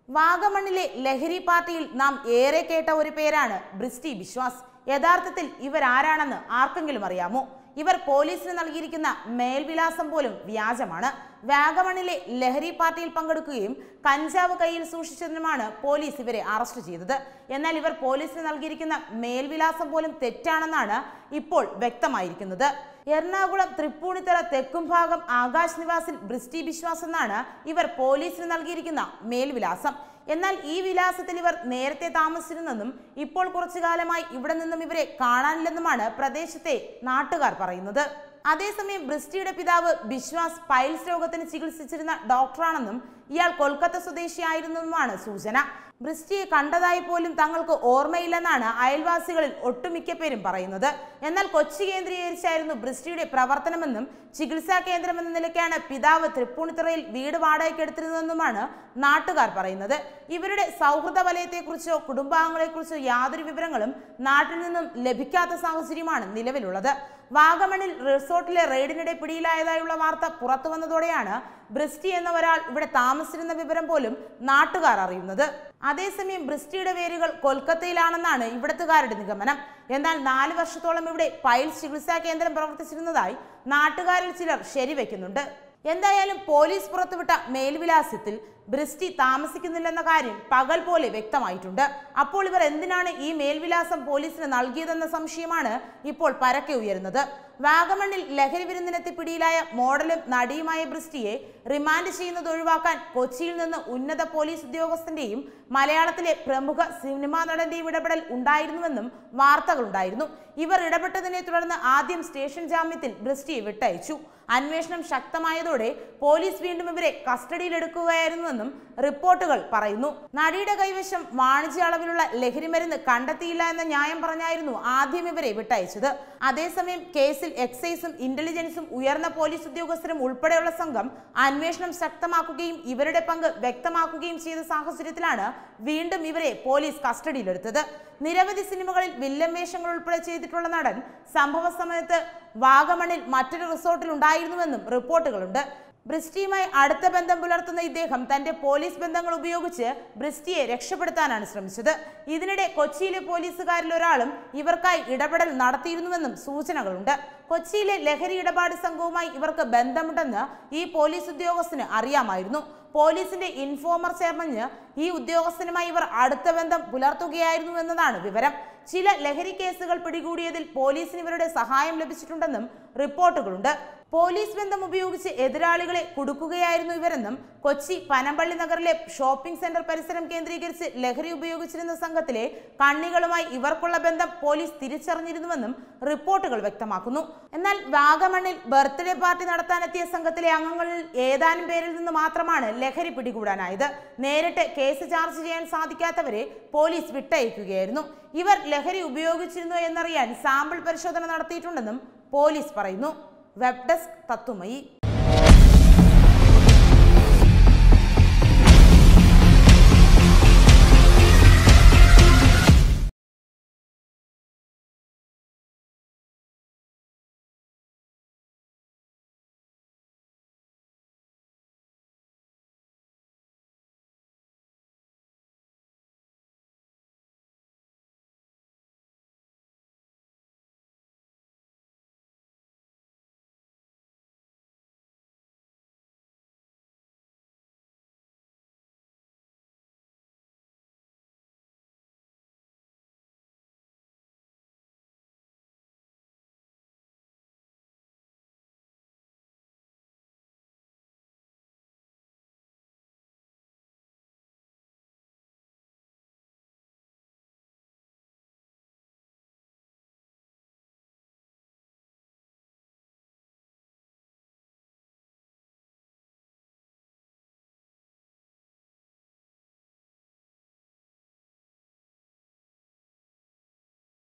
വാഗമണ്ണിലെ ലഹരി പാർട്ടിയിൽ നാം ഏറെ കേട്ട ഒരു പേരാണ് ബ്രിസ്റ്റി ബിശ്വാസ് യഥാർത്ഥത്തിൽ ഇവരാരാണെന്ന് ആർക്കെങ്കിലും അറിയാമോ ഇവർ പോലീസിന് നൽകിയിരിക്കുന്ന മേൽവിലാസം പോലും വ്യാജമാണ് വാഗമണിലെ ലഹരി പാർട്ടിയിൽ പങ്കെടുക്കുകയും കഞ്ചാവ് കയ്യിൽ സൂക്ഷിച്ചതിനുമാണ് പോലീസ് ഇവരെ അറസ്റ്റ് ചെയ്തത് എന്നാൽ ഇവർ പോലീസിന് നൽകിയിരിക്കുന്ന മേൽവിലാസം പോലും തെറ്റാണെന്നാണ് ഇപ്പോൾ വ്യക്തമായിരിക്കുന്നത് എറണാകുളം തൃപ്പൂണിത്തറ തെക്കും ഭാഗം ആകാശ് നിവാസിൽ ബ്രിസ്റ്റി ബിശ്വാസ് എന്നാണ് ഇവർ പോലീസിന് നൽകിയിരിക്കുന്ന മേൽവിലാസം എന്നാൽ ഈ വിലാസത്തിൽ ഇവർ നേരത്തെ താമസിച്ചിരുന്നെന്നും ഇപ്പോൾ കുറച്ചു കാലമായി ഇവിടെ നിന്നും ഇവരെ കാണാനില്ലെന്നുമാണ് പ്രദേശത്തെ നാട്ടുകാർ പറയുന്നത് അതേസമയം ബ്രിസ്റ്റിയുടെ പിതാവ് ബിശ്വാസ് പൈൽസ് രോഗത്തിന് ചികിത്സിച്ചിരുന്ന ഡോക്ടറാണെന്നും ഇയാൾ കൊൽക്കത്ത സ്വദേശിയായിരുന്നെന്നുമാണ് സൂചന ബ്രിസ്റ്റിയെ കണ്ടതായി പോലും തങ്ങൾക്ക് ഓർമ്മയില്ലെന്നാണ് അയൽവാസികളിൽ ഒട്ടുമിക്ക പേരും പറയുന്നത് എന്നാൽ കൊച്ചി കേന്ദ്രീകരിച്ചായിരുന്നു ബ്രിസ്റ്റിയുടെ പ്രവർത്തനമെന്നും ചികിത്സാ കേന്ദ്രമെന്ന നിലയ്ക്കാണ് പിതാവ് തൃപ്പൂണിത്തുറയിൽ വീട് വാടകയ്ക്ക് എടുത്തിരുന്നതെന്നുമാണ് നാട്ടുകാർ പറയുന്നത് ഇവരുടെ സൗഹൃദ വലയത്തെക്കുറിച്ചോ കുടുംബാംഗങ്ങളെക്കുറിച്ചോ യാതൊരു വിവരങ്ങളും നാട്ടിൽ നിന്നും ലഭിക്കാത്ത സാഹചര്യമാണ് നിലവിലുള്ളത് വാഗമണിൽ റിസോർട്ടിലെ റെയ്ഡിനിടെ പിടിയിലായതായുള്ള വാർത്ത പുറത്തു വന്നതോടെയാണ് ബ്രിസ്റ്റി എന്ന ഒരാൾ ഇവിടെ താമസിച്ചിരുന്ന വിവരം പോലും നാട്ടുകാർ അറിയുന്നത് അതേസമയം ബ്രിസ്റ്റിയുടെ വേരുകൾ കൊൽക്കത്തയിലാണെന്നാണ് ഇവിടത്തുകാരുടെ നിഗമനം എന്നാൽ നാല് വർഷത്തോളം ഇവിടെ പൈൽസ് ചികിത്സാ കേന്ദ്രം പ്രവർത്തിച്ചിരുന്നതായി നാട്ടുകാരിൽ ചിലർ ശരിവെക്കുന്നുണ്ട് എന്തായാലും പോലീസ് പുറത്തുവിട്ട മേൽവിലാസത്തിൽ ബ്രിസ്റ്റി താമസിക്കുന്നില്ലെന്ന കാര്യം പകൽ പോലെ വ്യക്തമായിട്ടുണ്ട് അപ്പോൾ ഇവർ എന്തിനാണ് ഈ മേൽവിലാസം പോലീസിന് നൽകിയതെന്ന സംശയമാണ് ഇപ്പോൾ പരക്കെ ഉയരുന്നത് വാഗമണ്ണിൽ ലഹരി വിരുന്നിനെത്തി പിടിയിലായ മോഡലും നടിയുമായ ബ്രിസ്റ്റിയെ റിമാൻഡ് ചെയ്യുന്നത് ഒഴിവാക്കാൻ കൊച്ചിയിൽ നിന്ന് ഉന്നത പോലീസ് ഉദ്യോഗസ്ഥന്റെയും മലയാളത്തിലെ പ്രമുഖ സിനിമാ നടന്റെയും ഇടപെടൽ ഉണ്ടായിരുന്നുവെന്നും വാർത്തകളുണ്ടായിരുന്നു ഇവർ ഇടപെട്ടതിനെ തുടർന്ന് ആദ്യം സ്റ്റേഷൻ ജാമ്യത്തിൽ ബ്രിസ്റ്റിയെ വിട്ടയച്ചു അന്വേഷണം ശക്തമായതോടെ പോലീസ് വീണ്ടും ഇവരെ കസ്റ്റഡിയിലെടുക്കുകയായിരുന്നുവെന്നും റിപ്പോർട്ടുകൾ പറയുന്നു നടിയുടെ കൈവശം വാണിജ്യ അളവിലുള്ള ലഹരിമരുന്ന് കണ്ടെത്തിയില്ല എന്ന ന്യായം പറഞ്ഞായിരുന്നു ആദ്യം ഇവരെ വിട്ടയച്ചത് അതേസമയം കേസിൽ എക്സൈസും ഇന്റലിജൻസും ഉയർന്ന പോലീസ് ഉദ്യോഗസ്ഥരും ഉൾപ്പെടെയുള്ള സംഘം അന്വേഷണം ശക്തമാക്കുകയും ഇവരുടെ പങ്ക് വ്യക്തമാക്കുകയും ചെയ്ത സാഹചര്യത്തിലാണ് വീണ്ടും ഇവരെ പോലീസ് കസ്റ്റഡിയിലെടുത്തത് നിരവധി സിനിമകളിൽ വില്ലൻ വേഷങ്ങൾ ഉൾപ്പെടെ ചെയ്തിട്ടുള്ള നടൻ സംഭവ സമയത്ത് വാഗമണിൽ മറ്റൊരു റിസോർട്ടിൽ ഉണ്ടായിരുന്നുവെന്നും റിപ്പോർട്ടുകളുണ്ട് ബ്രിസ്റ്റിയുമായി അടുത്ത ബന്ധം പുലർത്തുന്ന ഇദ്ദേഹം തന്റെ പോലീസ് ബന്ധങ്ങൾ ഉപയോഗിച്ച് ബ്രിസ്റ്റിയെ രക്ഷപ്പെടുത്താനാണ് ശ്രമിച്ചത് ഇതിനിടെ കൊച്ചിയിലെ പോലീസുകാരിൽ ഒരാളും ഇവർക്കായി ഇടപെടൽ നടത്തിയിരുന്നുവെന്നും സൂചനകളുണ്ട് കൊച്ചിയിലെ ലഹരി ഇടപാട് സംഘവുമായി ഇവർക്ക് ബന്ധമുണ്ടെന്ന് ഈ പോലീസ് ഉദ്യോഗസ്ഥന് അറിയാമായിരുന്നു പോലീസിന്റെ ഇൻഫോമർ ചേർമഞ്ഞ് ഈ ഉദ്യോഗസ്ഥനുമായി ഇവർ അടുത്ത ബന്ധം പുലർത്തുകയായിരുന്നു എന്നതാണ് വിവരം ചില ലഹരി കേസുകൾ പിടികൂടിയതിൽ പോലീസിന് ഇവരുടെ സഹായം ലഭിച്ചിട്ടുണ്ടെന്നും റിപ്പോർട്ടുകളുണ്ട് പോലീസ് ബന്ധം ഉപയോഗിച്ച് എതിരാളികളെ കുടുക്കുകയായിരുന്നു ഇവരെന്നും കൊച്ചി പനമ്പള്ളി നഗറിലെ ഷോപ്പിംഗ് സെന്റർ പരിസരം കേന്ദ്രീകരിച്ച് ലഹരി ഉപയോഗിച്ചിരുന്ന സംഘത്തിലെ കണ്ണികളുമായി ഇവർക്കുള്ള ബന്ധം പോലീസ് തിരിച്ചറിഞ്ഞിരുന്നുവെന്നും റിപ്പോർട്ടുകൾ വ്യക്തമാക്കുന്നു എന്നാൽ വാഗമണ്ണിൽ ബർത്ത്ഡേ പാർട്ടി നടത്താനെത്തിയ സംഘത്തിലെ അംഗങ്ങളിൽ ഏതാനും പേരിൽ നിന്ന് മാത്രമാണ് ലഹരി പിടികൂടാനായത് നേരിട്ട് കേസ് ചാർജ് ചെയ്യാൻ സാധിക്കാത്തവരെ പോലീസ് വിട്ടയക്കുകയായിരുന്നു ഇവർ ലഹരി ഉപയോഗിച്ചിരുന്നോ എന്നറിയാൻ സാമ്പിൾ പരിശോധന നടത്തിയിട്ടുണ്ടെന്നും പോലീസ് പറയുന്നു വെബ് ഡെസ്ക് തത്തുമയി